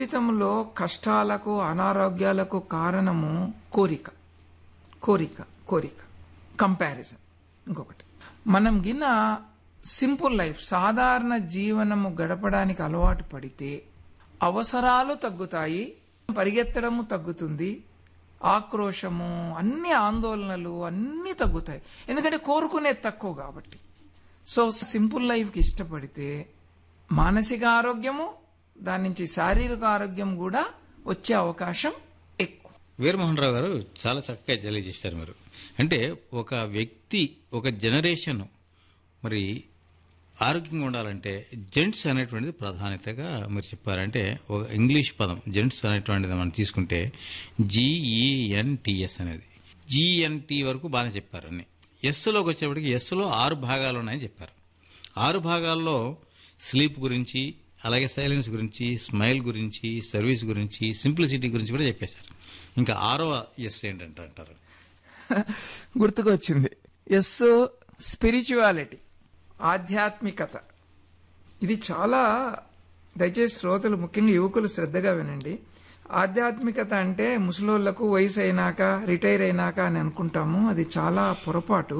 జీవితంలో కష్టాలకు అనారోగ్యాలకు కారణము కోరిక కోరిక కోరిక కంపారిజన్ ఇంకొకటి మనం గిన్న సింపుల్ లైఫ్ సాధారణ జీవనము గడపడానికి అలవాటు పడితే అవసరాలు తగ్గుతాయి పరిగెత్తడము తగ్గుతుంది ఆక్రోశము అన్ని ఆందోళనలు అన్నీ తగ్గుతాయి ఎందుకంటే కోరుకునేది తక్కువ కాబట్టి సో సింపుల్ లైఫ్కి ఇష్టపడితే మానసిక ఆరోగ్యము దాని నుంచి శారీరక ఆరోగ్యం కూడా వచ్చే అవకాశం ఎక్కువ వీరమోహన్ రావు గారు చాలా చక్కగా తెలియజేశారు మీరు అంటే ఒక వ్యక్తి ఒక జనరేషన్ మరి ఆరోగ్యంగా ఉండాలంటే జెంట్స్ అనేటువంటిది ప్రాధాన్యతగా మీరు చెప్పారంటే ఒక ఇంగ్లీష్ పదం జెంట్స్ అనేటువంటిది మనం తీసుకుంటే జిఈఎన్టీఎస్ అనేది జిఎన్టీ వరకు బాగానే చెప్పారు అన్ని ఎస్లోకి వచ్చేప్పటికి ఎస్లో ఆరు భాగాలు ఉన్నాయని చెప్పారు ఆరు భాగాల్లో స్లీప్ గురించి అలాగే సైలెన్స్ గురించి స్మైల్ గురించి సర్వీస్ గురించి సింప్లిసిటీ గురించి కూడా చెప్పేశారు ఇంకా ఆరో ఎస్ ఏంటంటే అంటారు గుర్తుకొచ్చింది ఎస్ స్పిరిచువాలిటీ ఆధ్యాత్మికత ఇది చాలా దయచేసి శ్రోతలు ముఖ్యంగా యువకులు శ్రద్ధగా వినండి ఆధ్యాత్మికత అంటే ముసలోళ్లకు వయసు అయినాక రిటైర్ అయినాక అని అనుకుంటాము అది చాలా పొరపాటు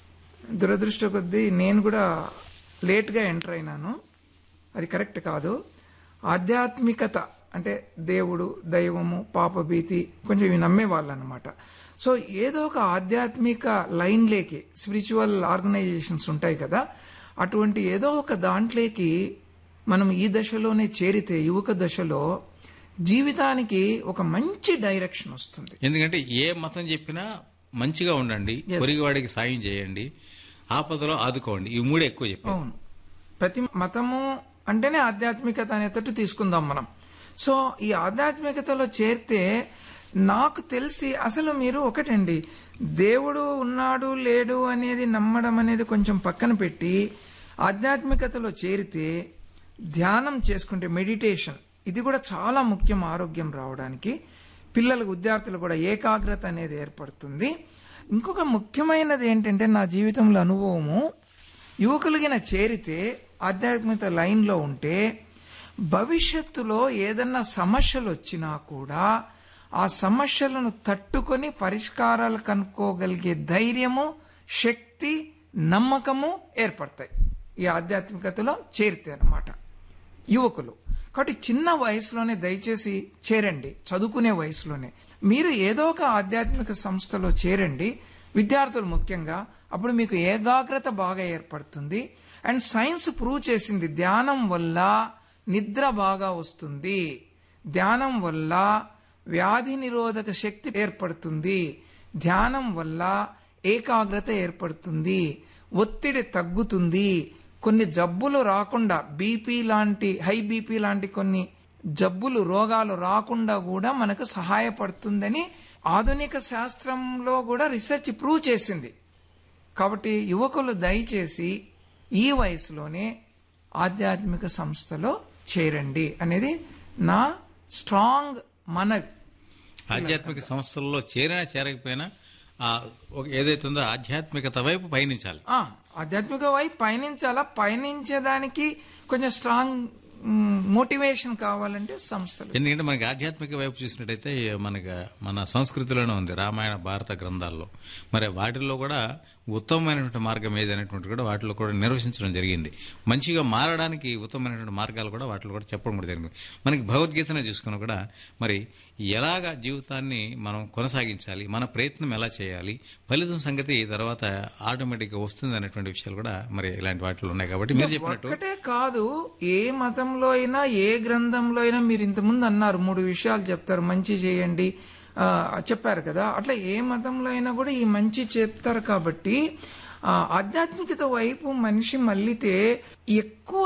దురదృష్ట కొద్దీ నేను కూడా లేట్గా ఎంటర్ అయినాను అది కరెక్ట్ కాదు ఆధ్యాత్మికత అంటే దేవుడు దైవము పాపభీతి కొంచెం ఇవి నమ్మేవాళ్ళు అనమాట సో ఏదో ఒక ఆధ్యాత్మిక లైన్లేకి స్పిరిచువల్ ఆర్గనైజేషన్స్ ఉంటాయి కదా అటువంటి ఏదో ఒక దాంట్లోకి మనం ఈ దశలోనే చేరితే యువక దశలో జీవితానికి ఒక మంచి డైరెక్షన్ వస్తుంది ఎందుకంటే ఏ మతం చెప్పినా మంచిగా ఉండండి పొరిగివాడికి సాయం చేయండి ఆపదలో ఆదుకోండి ఈ మూడే ఎక్కువ చెప్పారు అవును ప్రతి మతము అంటేనే ఆధ్యాత్మికత అనేటట్టు తీసుకుందాం మనం సో ఈ ఆధ్యాత్మికతలో చేరితే నాకు తెలిసి అసలు మీరు ఒకటండి దేవుడు ఉన్నాడు లేడు అనేది నమ్మడం అనేది కొంచెం పక్కన పెట్టి ఆధ్యాత్మికతలో చేరితే ధ్యానం చేసుకుంటే మెడిటేషన్ ఇది కూడా చాలా ముఖ్యం ఆరోగ్యం రావడానికి పిల్లలకు విద్యార్థులు కూడా ఏకాగ్రత అనేది ఏర్పడుతుంది ఇంకొక ముఖ్యమైనది ఏంటంటే నా జీవితంలో అనుభవము యువకులగిన చేరితే ఆధ్యాత్మికత లైన్లో ఉంటే భవిష్యత్తులో ఏదన్నా సమస్యలు వచ్చినా కూడా ఆ సమస్యలను తట్టుకొని పరిష్కారాలు కనుక్కోగలిగే ధైర్యము శక్తి నమ్మకము ఏర్పడతాయి ఈ ఆధ్యాత్మికతలో చేరితే అన్నమాట యువకులు కాబట్టి చిన్న వయసులోనే దయచేసి చేరండి చదువుకునే వయసులోనే మీరు ఏదో ఒక ఆధ్యాత్మిక సంస్థలో చేరండి విద్యార్థులు ముఖ్యంగా అప్పుడు మీకు ఏకాగ్రత బాగా ఏర్పడుతుంది అండ్ సైన్స్ ప్రూవ్ చేసింది ధ్యానం వల్ల నిద్ర బాగా వస్తుంది ధ్యానం వల్ల వ్యాధి నిరోధక శక్తి ఏర్పడుతుంది ధ్యానం వల్ల ఏకాగ్రత ఏర్పడుతుంది ఒత్తిడి తగ్గుతుంది కొన్ని జబ్బులు రాకుండా బీపీ లాంటి హై బీపీ లాంటి కొన్ని జబ్బులు రోగాలు రాకుండా కూడా మనకు సహాయపడుతుందని ఆధునిక శాస్త్రంలో కూడా రీసెర్చ్ ప్రూవ్ చేసింది కాబట్టి యువకులు దయచేసి ఈ వయసులోనే ఆధ్యాత్మిక సంస్థలో చేరండి అనేది నా స్ట్రాంగ్ మనవి ఆధ్యాత్మిక సంస్థల్లో చేరినా చేరకపోయినా ఆ ఒక ఏదైతే ఉందో ఆధ్యాత్మికత వైపు పయనించాలి ఆ, ఆధ్యాత్మిక వైపు పయనించాలా పయనించేదానికి కొంచెం స్ట్రాంగ్ మోటివేషన్ కావాలంటే సంస్థలు ఎందుకంటే మనకి ఆధ్యాత్మిక వైపు చూసినట్టయితే మనకి మన సంస్కృతిలోనే ఉంది రామాయణ భారత గ్రంథాల్లో మరి వాటిల్లో కూడా ఉత్తమమైనటువంటి మార్గం ఏదైనటువంటి కూడా వాటిలో కూడా నిర్వచించడం జరిగింది మంచిగా మారడానికి ఉత్తమమైనటువంటి మార్గాలు కూడా వాటిలో కూడా చెప్పడం కూడా జరిగింది మనకి భగవద్గీతనే చూసుకున్నా కూడా మరి ఎలాగ జీవితాన్ని మనం కొనసాగించాలి మన ప్రయత్నం ఎలా చేయాలి ఫలితం సంగతి తర్వాత ఆటోమేటిక్గా వస్తుంది అనేటువంటి విషయాలు కూడా మరి ఇలాంటి వాటిలో ఉన్నాయి కాబట్టి మీరు చెప్పినట్టు ఒక్కటే కాదు ఏ మతంలో అయినా ఏ గ్రంథంలో అయినా మీరు ఇంతకుముందు అన్నారు మూడు విషయాలు చెప్తారు మంచి చేయండి ఆ, చెప్పారు కదా అట్లా ఏ మతంలో అయినా కూడా ఈ మంచి చెప్తారు కాబట్టి ఆ, ఆధ్యాత్మికత వైపు మనిషి మళ్ళీతే ఎక్కువ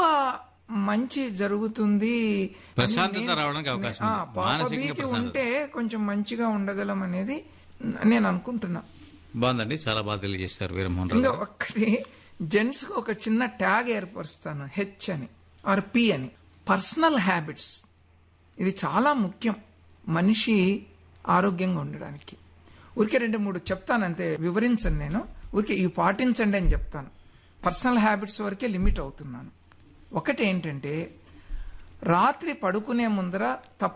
మంచి జరుగుతుంది అని ప్రశాంతత నేను- రావడానికి అవకాశం ఆ, ఉంది. మానసికంగా పాపభీతి ప్రశాంతత. ఉంటే కొంచెం మంచిగా ఉండగలం అనేది నేను అనుకుంటున్నా బాగుందండి చాలా బాగా తెలియజేస్తారు వీరమోహన్ రావు ఇంకా గారు. ఒక్కటి జెంట్స్ కి ఒక చిన్న ట్యాగ్ ఏర్పరుస్తాను హెచ్ అని ఆర్ పి అని పర్సనల్ హ్యాబిట్స్ ఇది చాలా ముఖ్యం మనిషి ఆరోగ్యంగా ఉండడానికి ఊరికే రెండు మూడు చెప్తాను అంతే వివరించను నేను ఊరికే ఇవి పాటించండి అని చెప్తాను పర్సనల్ హ్యాబిట్స్ వరకే లిమిట్ అవుతున్నాను ఒకటి ఏంటంటే రాత్రి పడుకునే ముందర